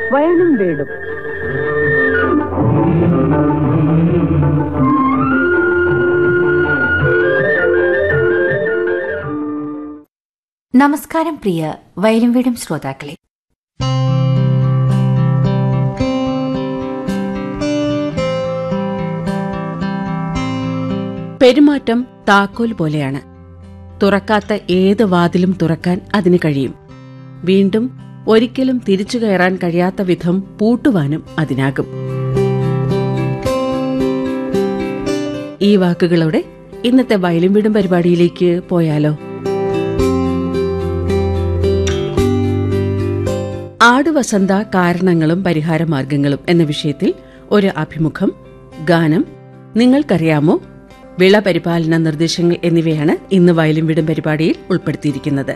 വയനും വീടും നമസ്കാരം പ്രിയ വയലും വീടും ശ്രോതാക്കളെ പെരുമാറ്റം താക്കോൽ പോലെയാണ് തുറക്കാത്ത ഏത് വാതിലും തുറക്കാൻ അതിന് കഴിയും വീണ്ടും ഒരിക്കലും തിരിച്ചു കയറാൻ കഴിയാത്ത വിധം പൂട്ടുവാനും അതിനാകും ഈ വാക്കുകളോടെ ഇന്നത്തെ വയലും വീടും പരിപാടിയിലേക്ക് പോയാലോ ആടുവസന്ത കാരണങ്ങളും പരിഹാരമാർഗങ്ങളും എന്ന വിഷയത്തിൽ ഒരു അഭിമുഖം ഗാനം നിങ്ങൾക്കറിയാമോ വിള പരിപാലന നിർദ്ദേശങ്ങൾ എന്നിവയാണ് ഇന്ന് വയലും വീടും പരിപാടിയിൽ ഉൾപ്പെടുത്തിയിരിക്കുന്നത്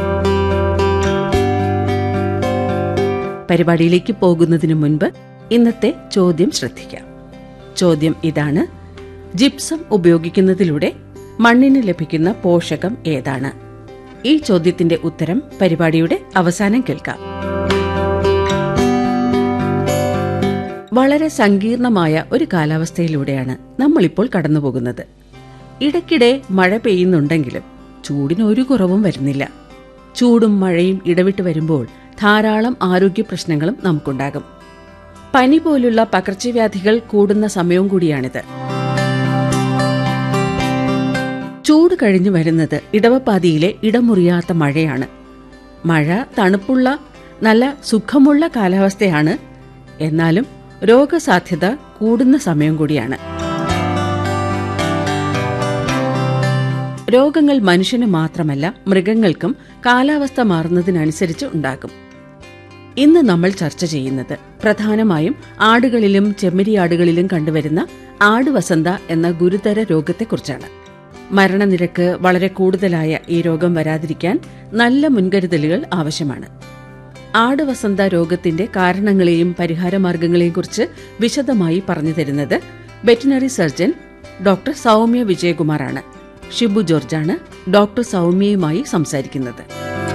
പരിപാടിയിലേക്ക് പോകുന്നതിനു മുൻപ് ഇന്നത്തെ ചോദ്യം ശ്രദ്ധിക്കാം ചോദ്യം ഇതാണ് ജിപ്സം ഉപയോഗിക്കുന്നതിലൂടെ മണ്ണിന് ലഭിക്കുന്ന പോഷകം ഏതാണ് ഈ ചോദ്യത്തിന്റെ ഉത്തരം പരിപാടിയുടെ അവസാനം കേൾക്കാം വളരെ സങ്കീർണമായ ഒരു കാലാവസ്ഥയിലൂടെയാണ് നമ്മളിപ്പോൾ കടന്നുപോകുന്നത് ഇടയ്ക്കിടെ മഴ പെയ്യുന്നുണ്ടെങ്കിലും ചൂടിന് ഒരു കുറവും വരുന്നില്ല ചൂടും മഴയും ഇടവിട്ട് വരുമ്പോൾ ധാരാളം ആരോഗ്യ പ്രശ്നങ്ങളും നമുക്കുണ്ടാകും പനി പോലുള്ള പകർച്ചവ്യാധികൾ കൂടുന്ന സമയവും കൂടിയാണിത് ചൂട് കഴിഞ്ഞു വരുന്നത് ഇടവപ്പാതിയിലെ ഇടമുറിയാത്ത മഴയാണ് മഴ തണുപ്പുള്ള നല്ല സുഖമുള്ള കാലാവസ്ഥയാണ് എന്നാലും രോഗസാധ്യത കൂടുന്ന സമയം കൂടിയാണ് രോഗങ്ങൾ മനുഷ്യന് മാത്രമല്ല മൃഗങ്ങൾക്കും കാലാവസ്ഥ മാറുന്നതിനനുസരിച്ച് ഉണ്ടാകും ഇന്ന് നമ്മൾ ചർച്ച ചെയ്യുന്നത് പ്രധാനമായും ആടുകളിലും ചെമ്മരിയാടുകളിലും കണ്ടുവരുന്ന ആടുവസന്ത എന്ന ഗുരുതര രോഗത്തെക്കുറിച്ചാണ് മരണനിരക്ക് വളരെ കൂടുതലായ ഈ രോഗം വരാതിരിക്കാൻ നല്ല മുൻകരുതലുകൾ ആവശ്യമാണ് ആടുവസന്ത രോഗത്തിന്റെ കാരണങ്ങളെയും പരിഹാരമാർഗങ്ങളെയും കുറിച്ച് വിശദമായി പറഞ്ഞു തരുന്നത് വെറ്റിനറി സർജൻ ഡോക്ടർ സൗമ്യ വിജയകുമാറാണ് ഷിബു ജോർജാണ് ഡോക്ടർ സൗമ്യയുമായി സംസാരിക്കുന്നത്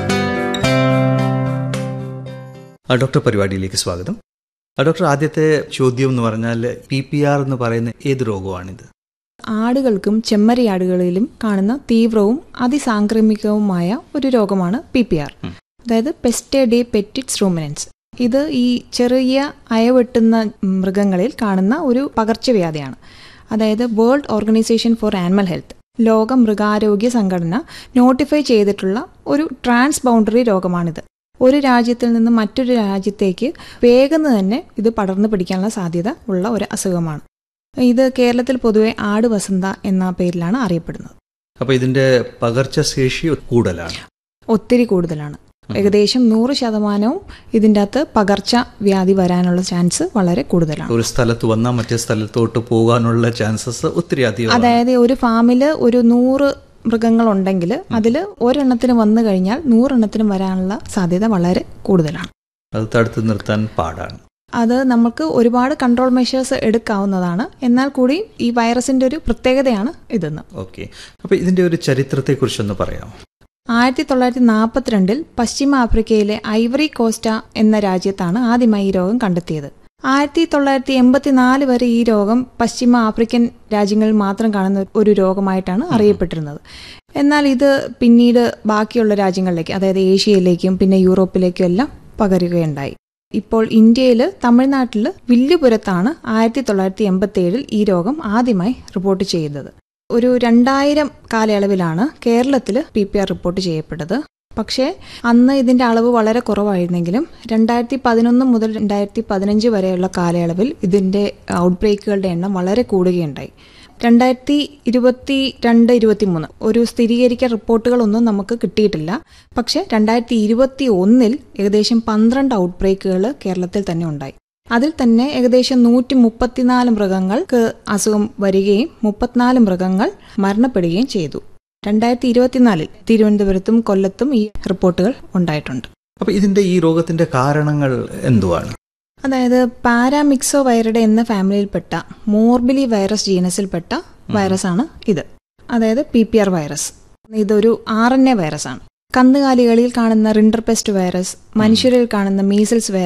ആ, ഡോക്ടർ പരിപാടിയിലേക്ക് സ്വാഗതം ആ, ഡോക്ടർ ആദ്യത്തെ ചോദ്യം എന്ന് പറഞ്ഞാൽ പി പി ആർ എന്ന് പറയുന്ന ഏത് രോഗമാണിത് ആടുകൾക്കും ചെമ്മരിയാടുകളിലും കാണുന്ന തീവ്രവും അതിസാംക്രമികവുമായ ഒരു രോഗമാണ് പി പി ആർ അതായത് പെസ്റ്റേ ഡേ പെറ്റിറ്റ്സ് റൂമിനൻസ് ഇത് ഈ ചെറിയ അയവെട്ടുന്ന മൃഗങ്ങളിൽ കാണുന്ന ഒരു പകർച്ചവ്യാധിയാണ് അതായത് world organisation for animal health ലോക മൃഗാരോഗ്യ സംഘടന നോട്ടിഫൈ ചെയ്തിട്ടുള്ള ഒരു ട്രാൻസ് ബൗണ്ടറി രോഗമാണിത് ഒരു രാജ്യത്തിൽ നിന്ന് മറ്റൊരു രാജ്യത്തേക്ക് വേഗം തന്നെ ഇത് പടർന്നു പിടിക്കാനുള്ള സാധ്യത ഉള്ള ഒരു അസുഖമാണ് ഇത് കേരളത്തിൽ പൊതുവെ ആട് വസന്ത എന്ന പേരിലാണ് അറിയപ്പെടുന്നത് അപ്പോൾ ഇതിന്റെ പകർച്ചശേഷി കൂടുതലാണ് ഒത്തിരി കൂടുതലാണ് ഏകദേശം നൂറ് ശതമാനവും ഇതിൻ്റെ അകത്ത് പകർച്ച വ്യാധി വരാനുള്ള ചാൻസ് വളരെ കൂടുതലാണ് ഒരു സ്ഥലത്ത് വന്നാൽ മറ്റേ സ്ഥലത്തോട്ട് പോകാനുള്ള ചാൻസസ് ഒത്തിരി അധികം അതായത് ഒരു ഫാമിൽ ഒരു നൂറ് മൃഗങ്ങളുണ്ടെങ്കിൽ അതിൽ ഒരെണ്ണത്തിന് വന്നു കഴിഞ്ഞാൽ നൂറെണ്ണത്തിനും വരാനുള്ള സാധ്യത വളരെ കൂടുതലാണ് അത് തടുത്ത് നിർത്താൻ പാടാണ് അത് നമുക്ക് ഒരുപാട് കൺട്രോൾ മെഷേഴ്സ് എടുക്കാവുന്നതാണ് എന്നാൽ കൂടി ഈ വൈറസിന്റെ ഒരു പ്രത്യേകതയാണ് ഇതെന്ന് ഓക്കെ അപ്പോൾ ഇതിന്റെ ഒരു ചരിത്രത്തെക്കുറിച്ചൊന്ന് പറയാമോ ആയിരത്തി തൊള്ളായിരത്തി നാൽപ്പത്തിരണ്ടിൽ പശ്ചിമ ആഫ്രിക്കയിലെ ഐവറി കോസ്റ്റ എന്ന രാജ്യത്താണ് ആദ്യമായി ഈ രോഗം കണ്ടെത്തിയത് ആയിരത്തി തൊള്ളായിരത്തി എൺപത്തിനാല് വരെ ഈ രോഗം പശ്ചിമ ആഫ്രിക്കൻ രാജ്യങ്ങളിൽ മാത്രം കാണുന്ന ഒരു രോഗമായിട്ടാണ് അറിയപ്പെട്ടിരുന്നത് എന്നാൽ ഇത് പിന്നീട് ബാക്കിയുള്ള രാജ്യങ്ങളിലേക്ക് അതായത് ഏഷ്യയിലേക്കും പിന്നെ യൂറോപ്പിലേക്കും എല്ലാം പകരുകയുണ്ടായി ഇപ്പോൾ ഇന്ത്യയിൽ തമിഴ്നാട്ടിൽ വില്ലുപുരത്താണ് ആയിരത്തി തൊള്ളായിരത്തി എൺപത്തി ഏഴിൽ ഈ രോഗം ആദ്യമായി റിപ്പോർട്ട് ചെയ്തത് ഒരു രണ്ടായിരം കാലയളവിലാണ് കേരളത്തിൽ പി പി ആർ റിപ്പോർട്ട് ചെയ്യപ്പെട്ടത് പക്ഷേ അന്ന് ഇതിന്റെ അളവ് വളരെ കുറവായിരുന്നെങ്കിലും രണ്ടായിരത്തി പതിനൊന്ന് മുതൽ രണ്ടായിരത്തി പതിനഞ്ച് വരെയുള്ള കാലയളവിൽ ഇതിന്റെ ഔട്ട്ബ്രേക്കുകളുടെ എണ്ണം വളരെ കൂടുകയുണ്ടായി രണ്ടായിരത്തി ഇരുപത്തി രണ്ട് ഇരുപത്തി മൂന്ന് ഒരു സ്ഥിരീകരിക്കാൻ റിപ്പോർട്ടുകളൊന്നും നമുക്ക് കിട്ടിയിട്ടില്ല പക്ഷേ രണ്ടായിരത്തി ഇരുപത്തി ഒന്നിൽ ഏകദേശം പന്ത്രണ്ട് ഔട്ട്ബ്രേക്കുകൾ കേരളത്തിൽ തന്നെ ഉണ്ടായി അതിൽ തന്നെ ഏകദേശം നൂറ്റി മുപ്പത്തിനാല് മൃഗങ്ങൾക്ക് അസുഖം വരികയും മുപ്പത്തിനാല് മൃഗങ്ങൾ മരണപ്പെടുകയും ചെയ്തു രണ്ടായിരത്തി ഇരുപത്തിനാലിൽ തിരുവനന്തപുരത്തും കൊല്ലത്തും ഈ റിപ്പോർട്ടുകൾ ഉണ്ടായിട്ടുണ്ട് അപ്പോൾ ഇതിന്റെ ഈ രോഗത്തിന്റെ കാരണങ്ങൾ എന്തുവാണ് അതായത് പാരാമിക്സോ വൈറഡെ എന്ന ഫാമിലിയിൽപ്പെട്ട മോർബിലി വൈറസ് ജീനസിൽപ്പെട്ട വൈറസാണ് ഇത് അതായത് പി പി ആർ വൈറസ് ഇതൊരു ആർ എൻ എ വൈറസ് ആണ് കന്നുകാലികളിൽ കാണുന്ന റിൻഡർപെസ്റ്റ് വൈറസ് മനുഷ്യരിൽ കാണുന്ന മീസിൽസ് വൈറസ്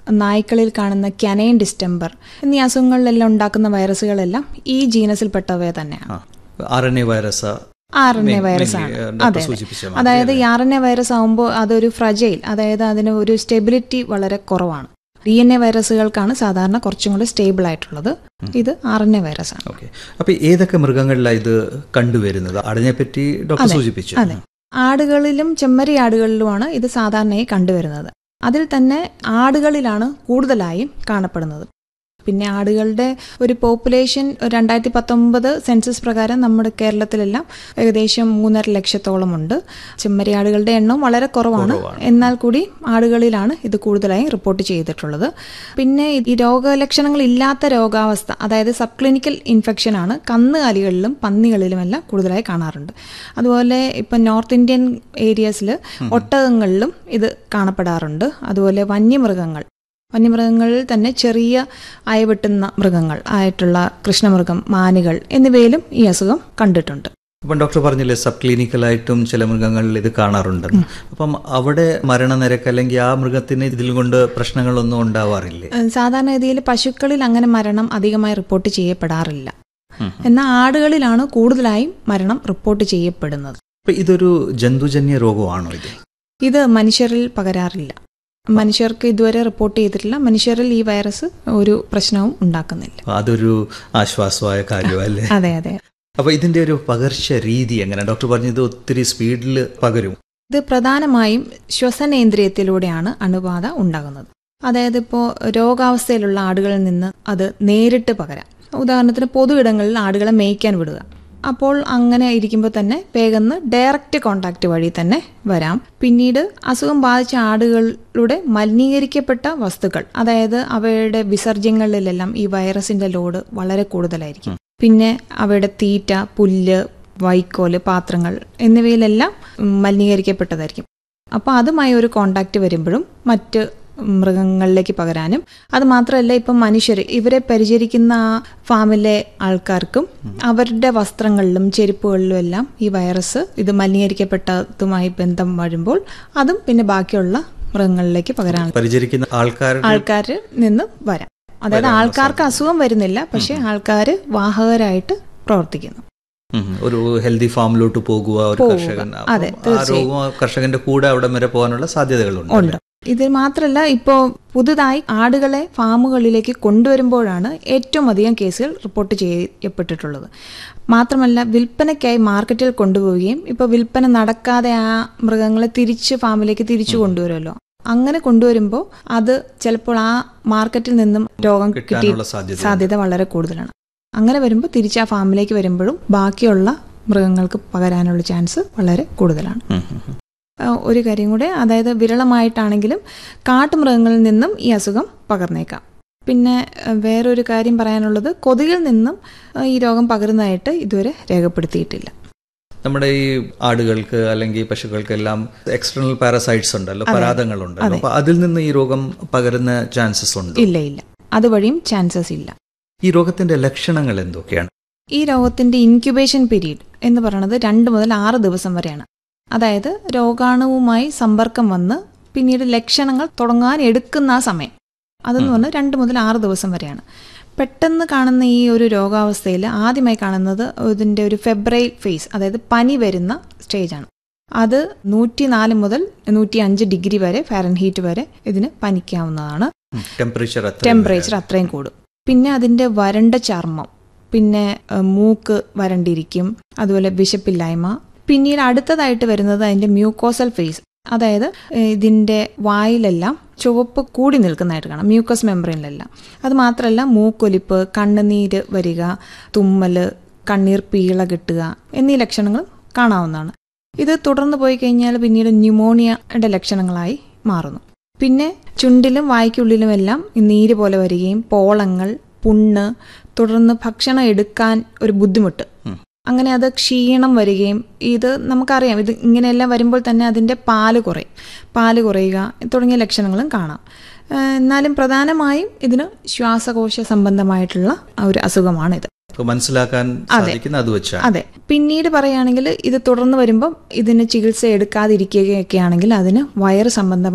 നായ്ക്കളിൽ കാണുന്ന ക്യനൈൻ ഡിസ്റ്റംബർ എന്നീ അസുഖങ്ങളിലെല്ലാം ഉണ്ടാക്കുന്ന വൈറസുകളെല്ലാം ഈ ജീനസിൽപ്പെട്ടവ തന്നെയാണ് R N A virus R N A മെ- വൈറസ് മെയിൻലി, ആണ് ഏഹ്, ഡോക്ടർ അതെ സൂചിപ്പിച്ച മാതിരി അതായത് ഈ ആർ എൻ എ വൈറസ് ആകുമ്പോൾ അതൊരു ഫ്രജൈൽ അതായത് അതിന് ഒരു സ്റ്റെബിലിറ്റി വളരെ കുറവാണ് ഡി എൻ എ വൈറസുകൾക്കാണ് സാധാരണ കുറച്ചും കൂടി സ്റ്റേബിൾ ആയിട്ടുള്ളത് ഇത് ആർ എൻ എ വൈറസ് ആണ് ഓക്കെ അപ്പൊ ഏതൊക്കെ മൃഗങ്ങളിലാണ് ഇത് കണ്ടുവരുന്നത് അതിനെപ്പറ്റി ഡോക്ടർ സൂചിപ്പിച്ചു അതെ ആടുകളിലും ചെമ്മരി ആടുകളിലുമാണ് ഇത് സാധാരണയായി കണ്ടുവരുന്നത് അതിൽ തന്നെ ആടുകളിലാണ് കൂടുതലായും കാണപ്പെടുന്നത് പിന്നെ ആടുകളുടെ ഒരു പോപ്പുലേഷൻ രണ്ടായിരത്തി പത്തൊമ്പത് സെൻസസ് പ്രകാരം നമ്മുടെ കേരളത്തിലെല്ലാം ഏകദേശം മൂന്നര ലക്ഷത്തോളം ഉണ്ട് ചെമ്മരി ആടുകളുടെ എണ്ണം വളരെ കുറവാണ് കുറവാണ്. എന്നാൽ കൂടി ആടുകളിലാണ് ഇത് കൂടുതലായും റിപ്പോർട്ട് ചെയ്തിട്ടുള്ളത് പിന്നെ ഈ രോഗലക്ഷണങ്ങൾ ഇല്ലാത്ത രോഗാവസ്ഥ അതായത് സബ് ക്ലിനിക്കൽ ഇൻഫെക്ഷൻ ആണ് കന്നുകാലികളിലും പന്നികളിലുമെല്ലാം കൂടുതലായി കാണാറുണ്ട് അതുപോലെ ഇപ്പം നോർത്ത് ഇന്ത്യൻ ഏരിയസിൽ ഒട്ടകങ്ങളിലും ഇത് കാണപ്പെടാറുണ്ട് അതുപോലെ വന്യമൃഗങ്ങൾ വന്യമൃഗങ്ങളിൽ തന്നെ ചെറിയ അയവെട്ടുന്ന മൃഗങ്ങൾ ആയിട്ടുള്ള കൃഷ്ണമൃഗം മാനുകൾ എന്നിവയിലും ഈ അസുഖം കണ്ടിട്ടുണ്ട് അപ്പം ഡോക്ടർ പറഞ്ഞില്ലേ സബ് ക്ലിനിക്കലായിട്ടും ചില മൃഗങ്ങളിൽ ഇത് കാണാറുണ്ടെന്ന് അപ്പം അവിടെ മരണനിരക്ക് അല്ലെങ്കിൽ ആ മൃഗത്തിന് ഇതിൽ കൊണ്ട് പ്രശ്നങ്ങളൊന്നും ഉണ്ടാവാറില്ലേ ഏഹ് സാധാരണഗതിയിൽ പശുക്കളിൽ അങ്ങനെ മരണം അധികമായി റിപ്പോർട്ട് ചെയ്യപ്പെടാറില്ല എന്നാൽ ആടുകളിലാണ് കൂടുതലായും മരണം റിപ്പോർട്ട് ചെയ്യപ്പെടുന്നത് അപ്പൊ ഇതൊരു ജന്തുജന്യ രോഗമാണോ ഇത് ഇത് മനുഷ്യരിൽ പകരാറില്ല മനുഷ്യർക്ക് ഇതുവരെ റിപ്പോർട്ട് ചെയ്തിട്ടില്ല മനുഷ്യരിൽ ഈ വൈറസ് ഒരു പ്രശ്നവും ഉണ്ടാക്കുന്നില്ല അപ്പൊ അതൊരു ആശ്വാസമായ കാര്യമല്ലേ അതെ അതെ അപ്പൊ ഇതിന്റെ ഒരു പകർച്ച രീതി എങ്ങനെ ഡോക്ടർ പറഞ്ഞത് ഒത്തിരി സ്പീഡിൽ പകരും ഇത് പ്രധാനമായും ശ്വസനേന്ദ്രിയത്തിലൂടെയാണ് അണുബാധ ഉണ്ടാകുന്നത് അതായത് ഇപ്പോൾ രോഗാവസ്ഥയിലുള്ള ആടുകളിൽ നിന്ന് അത് നേരിട്ട് പകരാം ഉദാഹരണത്തിന് പൊതു ഇടങ്ങളിൽ ആടുകളെ മേയ്ക്കാൻ വിടുക അപ്പോൾ അങ്ങനെ ഇരിക്കുമ്പോൾ തന്നെ വേഗം ഡയറക്റ്റ് കോണ്ടാക്ട് വഴി തന്നെ വരാം പിന്നീട് അസുഖം ബാധിച്ച ആടുകളുടെ മലിനീകരിക്കപ്പെട്ട വസ്തുക്കൾ അതായത് അവയുടെ വിസർജ്യങ്ങളിലെല്ലാം ഈ വൈറസിന്റെ ലോഡ് വളരെ കൂടുതലായിരിക്കും പിന്നെ അവയുടെ തീറ്റ പുല്ല് വൈക്കോല് പാത്രങ്ങൾ എന്നിവയിലെല്ലാം ഉം, മലിനീകരിക്കപ്പെട്ടതായിരിക്കും അപ്പോൾ അതുമായി ഒരു കോണ്ടാക്ട് വരുമ്പോഴും മറ്റ് മൃഗങ്ങളിലേക്ക് പകരാനും അത് മാത്രമല്ല ഇപ്പം മനുഷ്യർ ഇവരെ പരിചരിക്കുന്ന ആ ഫാമിലെ ആൾക്കാർക്കും അവരുടെ വസ്ത്രങ്ങളിലും ചെരുപ്പുകളിലും എല്ലാം ഈ വൈറസ് ഇത് മലിനീകരിക്കപ്പെട്ടതുമായി ബന്ധം വരുമ്പോൾ അതും പിന്നെ ബാക്കിയുള്ള മൃഗങ്ങളിലേക്ക് പകരാൻ പരിചരിക്കുന്ന ആൾക്കാരുടെ ആൾക്കാരിൽ നിന്ന് വരാം അതായത് ആൾക്കാർക്ക് അസുഖം വരുന്നില്ല പക്ഷെ ആൾക്കാർ വാഹകരായിട്ട് പ്രവർത്തിക്കുന്നു ഉം, ഒരു ഹെൽത്തി ഫാമിലോട്ട് പോകുക ഒരു പോവുക. കർഷകൻ അതെ, അപ്പം ആ രോഗം ആ കർഷകന്റെ കൂടെ അവിടെ വരെ പോകാനുള്ള സാധ്യതകളുണ്ട് ഉണ്ട് ഇത് മാത്രമല്ല ഇപ്പോൾ പുതുതായി ആടുകളെ ഫാമുകളിലേക്ക് കൊണ്ടുവരുമ്പോഴാണ് ഏറ്റവും അധികം കേസുകൾ റിപ്പോർട്ട് ചെയ്യപ്പെട്ടിട്ടുള്ളത് മാത്രമല്ല വിൽപ്പനയ്ക്കായി മാർക്കറ്റിൽ കൊണ്ടുപോവുകയും ഇപ്പോൾ വിൽപ്പന നടക്കാതെ ആ മൃഗങ്ങളെ തിരിച്ച് ഫാമിലേക്ക് തിരിച്ചു കൊണ്ടുവരുമല്ലോ അങ്ങനെ കൊണ്ടുവരുമ്പോൾ അത് ചിലപ്പോൾ ആ മാർക്കറ്റിൽ നിന്നും രോഗം കിട്ടി കിട്ടാനുള്ള സാധ്യത സാധ്യത വളരെ കൂടുതലാണ് അങ്ങനെ വരുമ്പോൾ തിരിച്ച് ആ ഫാമിലേക്ക് വരുമ്പോഴും ബാക്കിയുള്ള മൃഗങ്ങൾക്ക് പകരാനുള്ള ചാൻസ് വളരെ കൂടുതലാണ് ഉം, ഉം, ഉം. ആ, ഒരു കാര്യം കൂടെ അതായത് വിരളമായിട്ടാണെങ്കിലും കാട്ടുമൃഗങ്ങളിൽ നിന്നും ഈ അസുഖം പകർന്നേക്കാം പിന്നെ ആ, വേറൊരു കാര്യം പറയാനുള്ളത് കൊതുകിൽ നിന്നും ആ, ഈ രോഗം പകരുന്നതായിട്ട് ഇതുവരെ രേഖപ്പെടുത്തിയിട്ടില്ല നമ്മുടെ ഈ ആടുകൾക്ക് അല്ലെങ്കിൽ പശുക്കൾക്കെല്ലാം എക്സ്റ്റേണൽ പാരസൈറ്റ്സ് ഉണ്ടല്ലോ പരാതങ്ങളുണ്ടല്ലോ അപ്പൊ അതിൽ നിന്ന് ഈ രോഗം പകരുന്ന ചാൻസസ് ഉണ്ട് ഇല്ല ഇല്ല അതുവഴിയും ചാൻസസ് ഇല്ല ഈ രോഗത്തിന്റെ ലക്ഷണങ്ങൾ എന്തൊക്കെയാണ് ഈ രോഗത്തിന്റെ ഇൻക്യുബേഷൻ പീരീഡ് എന്ന് പറയുന്നത് രണ്ട് മുതൽ ആറ് ദിവസം വരെയാണ് അതായത് രോഗാണുവുമായി സമ്പർക്കം വന്ന് പിന്നീട് ലക്ഷണങ്ങൾ തുടങ്ങാൻ എടുക്കുന്ന ആ സമയം അതെന്ന് പറഞ്ഞാൽ രണ്ട് മുതൽ ആറ് ദിവസം വരെയാണ് പെട്ടെന്ന് കാണുന്ന ഈ ഒരു രോഗാവസ്ഥയിൽ ആദ്യമായി കാണുന്നത് ഇതിൻ്റെ ഒരു ഫെബ്രൈൽ ഫേസ് അതായത് പനി വരുന്ന സ്റ്റേജാണ് അത് നൂറ്റി നാല് മുതൽ നൂറ്റി അഞ്ച് ഡിഗ്രി വരെ ഫാരൻഹീറ്റ് വരെ ഇതിന് പനിക്കാവുന്നതാണ് ടെമ്പറേച്ചർ ടെമ്പറേച്ചർ അത്രയും കൂടും പിന്നെ അതിൻ്റെ വരണ്ട ചർമ്മം പിന്നെ ഏഹ്, മൂക്ക് വരണ്ടിരിക്കും അതുപോലെ വിശപ്പില്ലായ്മ പിന്നീട് അടുത്തതായിട്ട് വരുന്നത് അതിൻ്റെ മ്യൂക്കോസൽ ഫേസ് അതായത് ഏഹ്, ഇതിൻ്റെ വായിലെല്ലാം ചുവപ്പ് കൂടി നിൽക്കുന്നതായിട്ട് കാണാം മ്യൂക്കസ് മെമ്പറിനിലെല്ലാം അത് മാത്രമല്ല മൂക്കൊലിപ്പ് കണ്ണുനീര് വരിക തുമ്മല് കണ്ണീർ പീള കിട്ടുക എന്നീ ലക്ഷണങ്ങൾ കാണാവുന്നതാണ് ഇത് തുടർന്ന് പോയി കഴിഞ്ഞാൽ പിന്നീട് ന്യൂമോണിയയുടെ ലക്ഷണങ്ങളായി മാറുന്നു പിന്നെ ചുണ്ടിലും വായ്ക്കുള്ളിലുമെല്ലാം ഈ നീര് പോലെ വരികയും പോളങ്ങൾ പുണ്ണ് തുടർന്ന് ഭക്ഷണം എടുക്കാൻ ഒരു ബുദ്ധിമുട്ട് അങ്ങനെ അത് ക്ഷീണം വരികയും ഇത് നമുക്കറിയാം ഇത് ഇങ്ങനെയെല്ലാം വരുമ്പോൾ തന്നെ അതിൻ്റെ പാല് കുറയും പാല് കുറയുക തുടങ്ങിയ ലക്ഷണങ്ങളും കാണാം ഏഹ് എന്നാലും പ്രധാനമായും ഇതിന് ശ്വാസകോശ സംബന്ധമായിട്ടുള്ള ഒരു അസുഖമാണിത് മനസ്സിലാക്കാൻ സാധിക്കുന്ന അത് വെച്ചാണ് അതെ പിന്നീട് പറയുകയാണെങ്കിൽ ഇത് തുടർന്ന് വരുമ്പം ഇതിന് ചികിത്സ എടുക്കാതിരിക്കുകയൊക്കെ ആണെങ്കിൽ അതിന് വയറ് സംബന്ധമായ